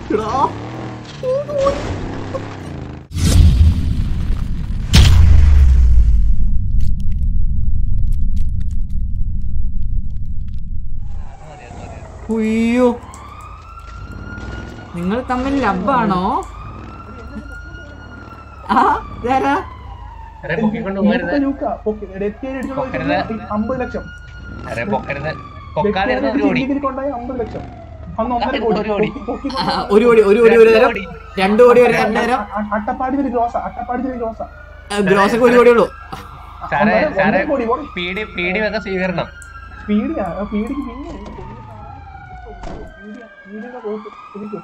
എടാ ഉയ്യോ നിങ്ങൾ തമ്മിൽ ലബ്ബാണോ ആ ഇതാരാ അരെ പൊക്കിക്കൊണ്ട് പോകരുത് പൊക്കരുത്. അമ്പത് ലക്ഷം അരെ പൊക്കരുത് പൊക്കാതിരുന്ന ഒരു ഓടി കൊണ്ടായി അമ്പത് ലക്ഷം അന്ന് ഒന്നര ഒരു കോടി കോടി. പൊക്കി- പൊക്കി ആ, ഒരു കോടി ഒരു കോടി ഒരു തരം രണ്ടു കോടി ഒരു രണ്ട് തരം അ- അട്ടപ്പാടി ഒരു ഗ്രോസ അട്ടപ്പാടി ഒരു ഗ്രോസ ഗ്രോസൊക്കെ ഒരു കോടി ഉള്ളൂ സാറേ ഒന്നര- സാറേ ഒന്നര കോടി പോടി. പീടി പീടി വക സ്വീകരണം പീടിയാ ആ പീടിക്ക് പിന്നെ പീടിയ പീടിയുടെ കോപ്പ് കുടിക്കും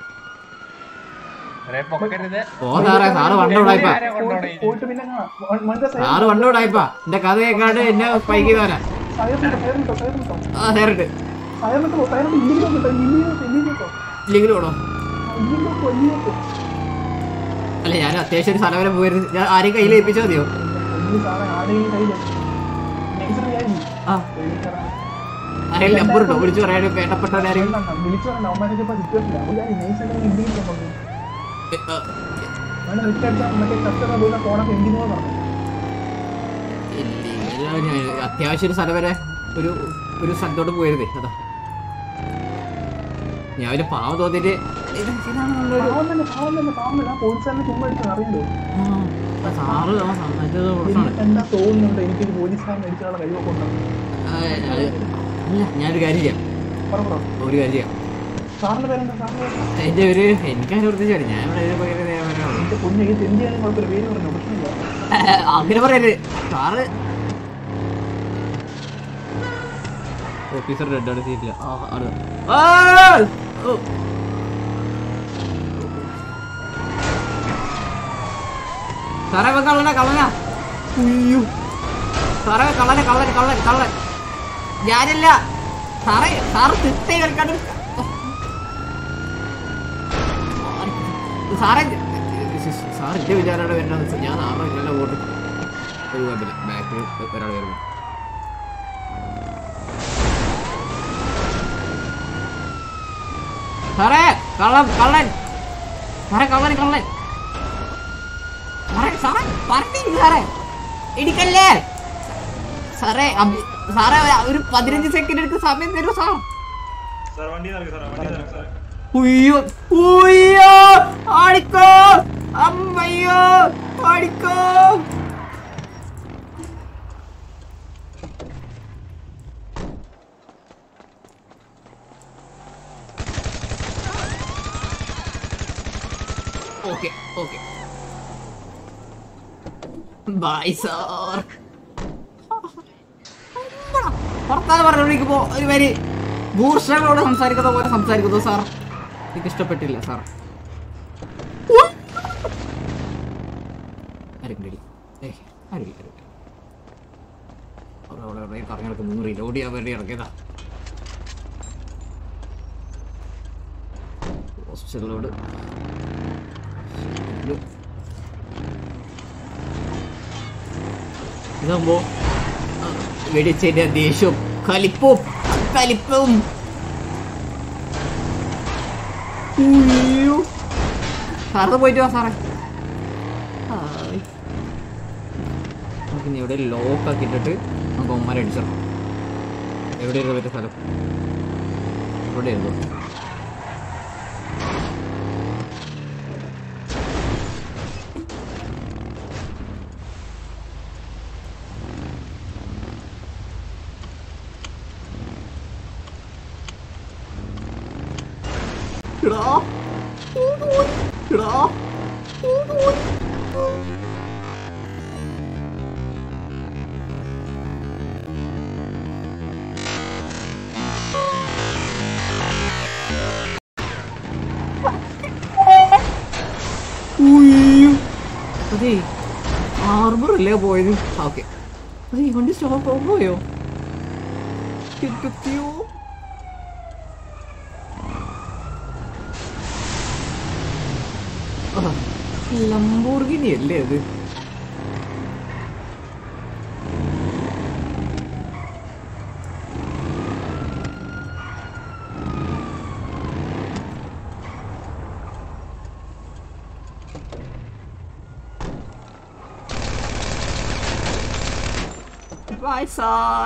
അരെ പൊക്കരുത് ഓ സാറേ സാറ് വണ്ടോടായിപ്പാ ആരെ കൊണ്ടുപോണേ പോയിട്ട് പിന്നെ മറ്റേ സാറ് വണ്ടോടായിപ്പാ എന്റെ കഥ കേൾക്കാണ്ട് എന്നെ സ്പൈക്ക് ചെയ്തവരാ സയറിട്ടോ സയറിട്ടോ സയറിട്ടോ ആ നേരിട്ട് സയറിട്ടോ സയറിട്ടോ ഇല്ലിട്ടോ കിട്ടോ ഇല്ലിട്ടോ ഇല്ലിട്ടോ ഇല്ലെങ്കിലും ഓടോ ഇല്ലിട്ടോ ഇല്ലിട്ടോ അല്ല ഞാൻ അത്യാവശ്യം ഒരു സ്ഥലം വരെ പോയിരുന്നു ഞാൻ ആരെയും കയ്യിൽ ഏൽപ്പിച്ചാൽ മതിയോ ഇല്ലി സാറേ ആടെയും കയ്യില് നൈസറി ആയി ആ ആരെങ്കിലും നമ്പർ ഉണ്ടോ വിളിച്ചു പറയാനും വേണ്ടപ്പെട്ടവരാരെയും വിളിച്ചു പറഞ്ഞ അവന്മാരൊക്കെ ഇപ്പൊ സിറ്റുവേഷൻ ഒരു കാര്യം നൈസായിട്ട് ഇല്ലിട്ടോ പറഞ്ഞു അങ്ങനെ റിസ്ക് അടിച്ചാൽ മറ്റേ കസ്റ്റമർ പോയി ഫോണൊക്കെ എന്തിനോ പറഞ്ഞു അത്യാവശ്യം ഒരു സ്ഥലം വരെ ഒരു ഒരു സ്ഥലത്തോട്ട് പോയിരുന്നേ അതാ ഞാൻ ഒരു പാവം തോന്നിട്ട് ഇത് ഇതാണെന്നുള്ളൊരു പാവം തന്നെ പാവം തന്നെ പാവം തന്നെ ആ പോലീസുകാരനെ ചുമ്മാ അടിച്ചാൽ അറിയണ്ടോ ആ, ആ സാറ് ആ സമയത്ത് പ്രശ്നമാണ് എനിക്ക് എന്താ തോന്നുന്നുണ്ട് എനിക്കൊരു പോലീസുകാരനെ അടിക്കാനുള്ള കഴിവൊക്കെ ഉണ്ടോ ആ, അത് അല്ല ഞാനൊരു കാര്യം ചെയ്യാം പറ പറ ഒരു കാര്യം ചെയ്യാം സാറിന്റെ പേരെന്താ സാറിന്റെ പേര് എന്റെ ഒരു എനിക്കതിനെ പ്രത്യേകിച്ച് ഞാൻ ഇവിടെ ഒരു പകരം നിയമനമാണ്. എന്റെ കുഞ്ഞ് ഇത് എന്ത് ചെയ്യാനും കുഴപ്പമില്ല പേര് പറഞ്ഞു പ്രശ്നമില്ല ആ, അങ്ങനെ പറയരുത് സാറ് ഓഫീസർ റെഡ് ആണ് സീറ്റില്ല ആ ആണ് ആ! ഓ. സാറേ ഇവൻ കള്ളനാ കള്ളനാ ഉയ്യോ സാറേ കള്ളനെ കള്ളൻ കള്ളൻ കള്ളൻ ഞാനല്ല സാറേ സാറ് തിത്തേ കേൾക്കാണ്ട് സാറേ സാർ എന്റെ വിചാരമാണ് വരണമെന്ന് വെച്ചാൽ ഞാൻ ആറോ ഇല്ലല്ലോ വോട്ട് ഒരു കുഴപ്പമില്ല ബാക്കിൽ ഒരാൾ വരുന്നു സാറേ കള്ളൻ കള്ളൻ സാറേ കള്ളൻ കള്ളൻ സാറേ സാറേ പറഞ്ഞില്ല സാറേ ഇടിക്കല്ലേ സാറേ അഭി- സാറേ ഒരു പതിനഞ്ച് സെക്കൻഡ് എടുത്ത് സമയം തരൂ സാർ ഉയ്യോ ഉയ്യോ ആടിക്കോ അമ്മയ്യോ ആടിക്കോ ഓക്കെ ഓക്കെ ബൈ സാർ ഭർത്താവ് പറഞ്ഞോണ്ടിരിക്കുമ്പോ ഒരു വരി ഭൂർഷകളോട് സംസാരിക്കുന്ന പോലെ സംസാരിക്കുന്നു സാർ എനിക്ക് ഇഷ്ടപ്പെട്ടില്ല സാർ ആരെങ്കിലും ഏയ് ആരുമില്ല ആരുമില്ല അവിടെ അവിടെ അവിടെ കറങ്ങി നടക്കുന്നു റീലോഡ് ചെയ്യാൻ വേണ്ടി ഇറങ്ങിയതാ ഹോസ്പിറ്റലിലോട് ഇതാകുമ്പോ വെടിച്ചതിന്റെ ദേഷ്യവും കലിപ്പും കലിപ്പും ഉയ്യോ. സാറ് പോയിട്ട് വാ സാറേ ഹായ്. നമുക്കിനി ഇവിടെ ലോക്ക് ആക്കി ഇട്ടിട്ട് നമുക്ക് ഒമ്മരെ അടിച്ചിടണം എവിടെയായിരുന്നു പറ്റിയ സ്ഥലം എവിടെയായിരുന്നു എടാ എടാ ഉയ്യോ. അതേ ഹാർബർ അല്ലേ പോയത് ഓക്കെ അതേ വണ്ടി സ്റ്റോപ്പ് പോയോ എത്തിയോ ലംബോർഗിനി അല്ലേ അത് bye sir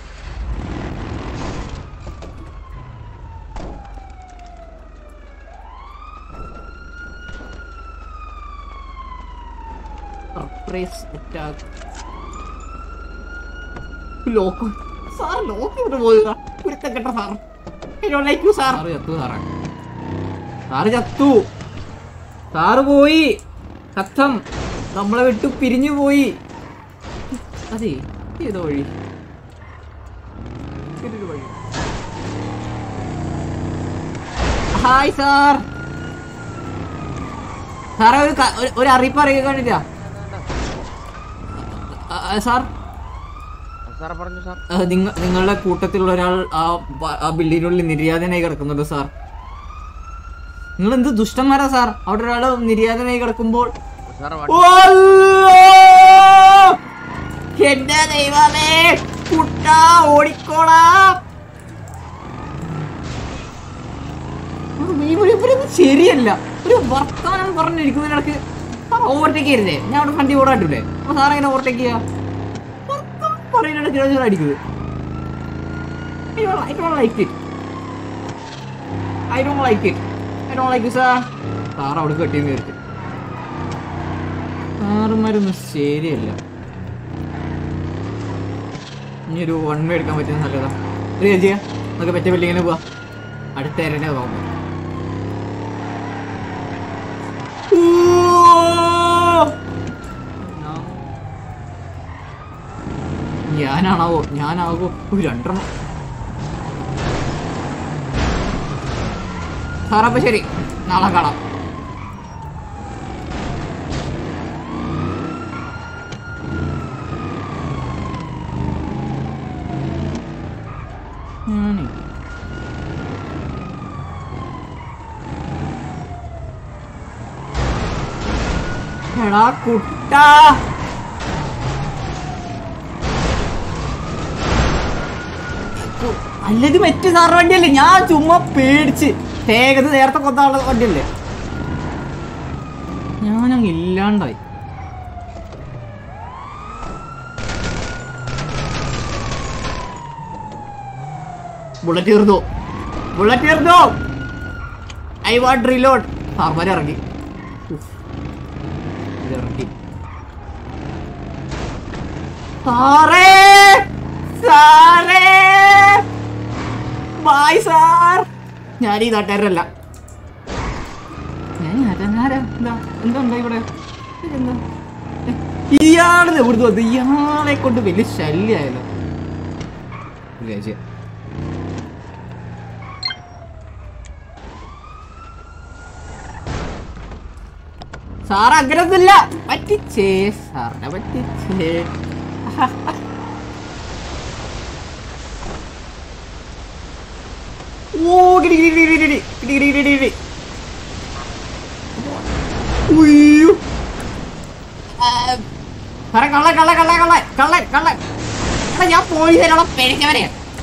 surprise attack lock sir lock ചെയ്തിട്ട് പോവുക കുരുത്തം കെട്ട സാർ ലൈക്കു സാർ സാറ് ചത്തു സാറേ സാറ് ചത്തു സാറ് പോയി കത്തം നമ്മളെ വിട്ടു പിരിഞ്ഞു പോയി അതെ ഏതോ വഴി ഇതൊരു വഴി ഹായ് സാർ സാറേ ഒരു ക- ഒരു- ഒരു അറിയിപ്പ് അറിയിക്കാണില്ല സാർ സാറേ പറഞ്ഞു സാർ ആ, നിങ്ങ നിങ്ങളുടെ കൂട്ടത്തിലുള്ള ഒരാൾ ആ ബ- ആ ബിൽഡിങ്ങിനുള്ളിൽ നിര്യാതനായി കിടക്കുന്നുണ്ട് സാർ നിങ്ങൾ എന്ത് ദുഷ്ടന്മാരാ സാർ അവിടെ ഒരാൾ നിര്യാതനായി കിടക്കുമ്പോൾ സാറേ ഓ! എന്റെ ദൈവമേ കുട്ടാ ഓടിക്കോളാം ആ, ഇവര് ഇവരൊന്നും ശരിയല്ല ഒരു വർത്തമാനം പറഞ്ഞിരിക്കുന്നതിനിടക്ക് സാർ ഓവർടേക്ക് ചെയ്യരുതേ ഞാൻ അവിടെ വണ്ടി ഓടാട്ടില്ലേ അപ്പൊ സാർ എങ്ങനെ ഓവർടേക്ക് ചെയ്യാ വർത്തമാനം പറയുന്നിടക്ക് ഇവര് അടിക്കുന്നത് I don't, I don't like it. I don't like it. I don't like it, sir. Sir അവിടെ കെട്ടിയെന്ന് വിചാരിച്ചു സാറുമാരൊന്നും ശരിയല്ല ഇനി ഒരു വൺ വേ എടുക്കാൻ പറ്റുന്ന നല്ലതാ ഒരു കാര്യം ചെയ്യാം നമുക്ക് പറ്റിയ ബിൽഡിങ്ങിന് പോവാം അടുത്ത എരനെ പോകാം ഞാനാണാവോ ഞാനാവോ ഒരു രണ്ടെണ്ണം സാറപ്പ ശരി നാളെ കാണാം ഞാനേ എടാ കുട്ടാ അല്ലത് മറ്റു സാറിന്റെ വണ്ടിയല്ലേ ഞാൻ ചുമ്മാ പേടിച്ച് തേകത് നേരത്തെ കൊന്നുള്ള വണ്ടിയല്ലേ ഞാനങ്ങ് ഇല്ലാണ്ടായി ബുള്ളറ്റ് തീർന്നു ബുള്ളറ്റ് തീർന്നു ഐ വാണ്ട് റീലോഡ് സാർമാരെ ഇറങ്ങി ഉഫ്. ഇത് ഇറങ്ങി സാറേ സാറേ ബായ് സാർ ഞാൻ ഈ നാട്ടുകാരല്ല ഞാൻ നാട്ടുകാരാ എന്താ എന്താ ഉണ്ടായി ഇവിടെ ഇതെന്താ ഏ, ഇയാള് എവിടുന്ന് വന്നു ഇയാളെ കൊണ്ട് വലിയ ശല്യായല്ലോ ഒരു കാര്യം ചെയ്യാം. സാർ അങ്ങനൊന്നുമില്ല പറ്റിച്ചേ സാറിനെ പറ്റിച്ചേ ഓ കിടി കിടി കിടി കിടി കിടി കിടി കിടി കിടി കിടി ഉയ്യോ ആ, സാറേ കള്ള കള്ള കള്ള കള്ള കള്ള കള്ള എടാ, ഞാൻ പോലീസിനുള്ള പേടിച്ചവനെ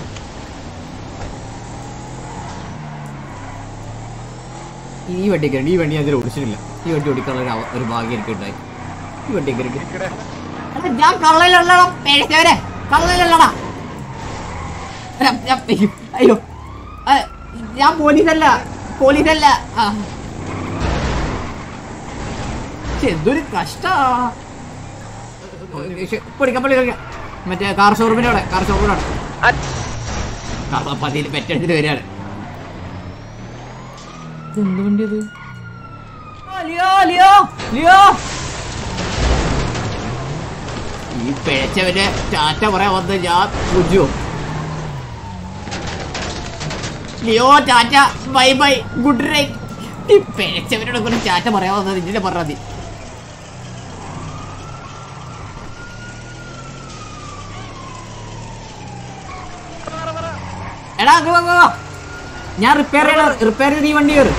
ഈ വണ്ടി കയറി ഈ വണ്ടി ഞാൻ ഇതിൽ ഓടിച്ചിട്ടില്ല ഈ വണ്ടി ഓടിക്കാനുള്ള ഒരു അവ- ഒരു ഭാഗ്യം എനിക്ക് ഉണ്ടായി ഈ വണ്ടി കയറി എടാ, ഞാൻ കള്ളയിലുള്ളടാ പേടിച്ചവനെ കള്ളയിലുള്ളടാ അല്ല, ഞാൻ- അയ്യോ, അയ്യോ ആ, ഞാൻ പോലീസല്ല പോലീസല്ല ആ. ശ്ശെ, എന്തൊരു കഷ്ടാ ശ്ശെ, പൊടിക്കാം പൊടിക്കാം മറ്റേ കാർ ഷോറൂമിന്റെ അവിടെ കാർ ഷോറൂമിന്റെ അവിടെ കള്ളപ്പതിയിൽ പെറ്റെടുത്തിട്ട് വരികയാണ് എന്ത് വണ്ടി ഇത് ആ, ലിയോ ലിയോ ലിയോ ഈ പിഴച്ചവന്റെ ടാറ്റ പറയാൻ വന്ന് ഞാൻ പുജു ലിയോ ടാറ്റ ബൈ ബൈ ഗുഡ് നൈറ്റ് ഈ പിഴച്ചവനോട് കൂടെ ടാറ്റ പറയാൻ വന്നത് ഇങ്ങനെ പറഞ്ഞാൽ മതി എടാ അങ്ങ് വാ, വാ, വാ. ഞാൻ റിപ്പയർ ചെയ്യണം റിപ്പയർ ചെയ്ത് ഈ വണ്ടി കയറി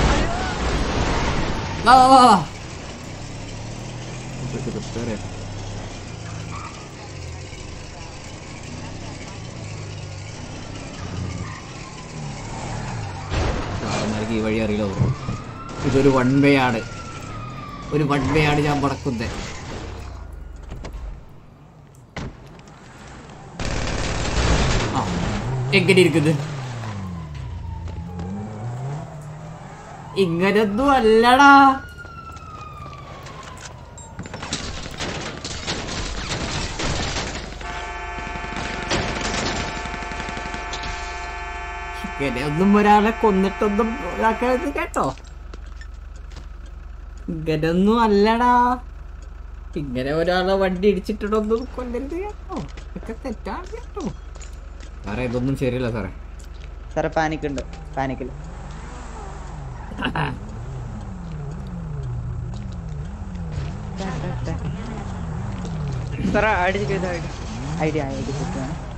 വാ വാ വാ വാ റിപ്പയർ ചെയ്യാം സാറന്മാർക്ക് ഈ വഴി അറിയില്ല ബ്രോ ഇതൊരു വൺ വേ ആണ് ഒരു വൺ വേ ആണ് ഞാൻ പടക്കുന്നത് എങ്ങനെ ഇരിക്കുന്നത് ഇങ്ങനൊന്നും അല്ലടാ ഇങ്ങനെയൊന്നും ഒരാളെ കൊന്നിട്ടൊന്നും ഒരാൾക്കത് കേട്ടോ ഇങ്ങനൊന്നും അല്ലടാ ഇങ്ങനെ ഒരാളെ വണ്ടി ഇടിച്ചിട്ടൊന്നും കൊല്ലരുത് കേട്ടോ ഇതൊക്കെ തെറ്റാണ് കേട്ടോ സാറേ ഇതൊന്നും ശരിയല്ല സാറേ സാറേ പാനിക് ഉണ്ട് പാനിക്കിൽ സാറേ അടിച്ച് ഐഡിയ ഐഡിയ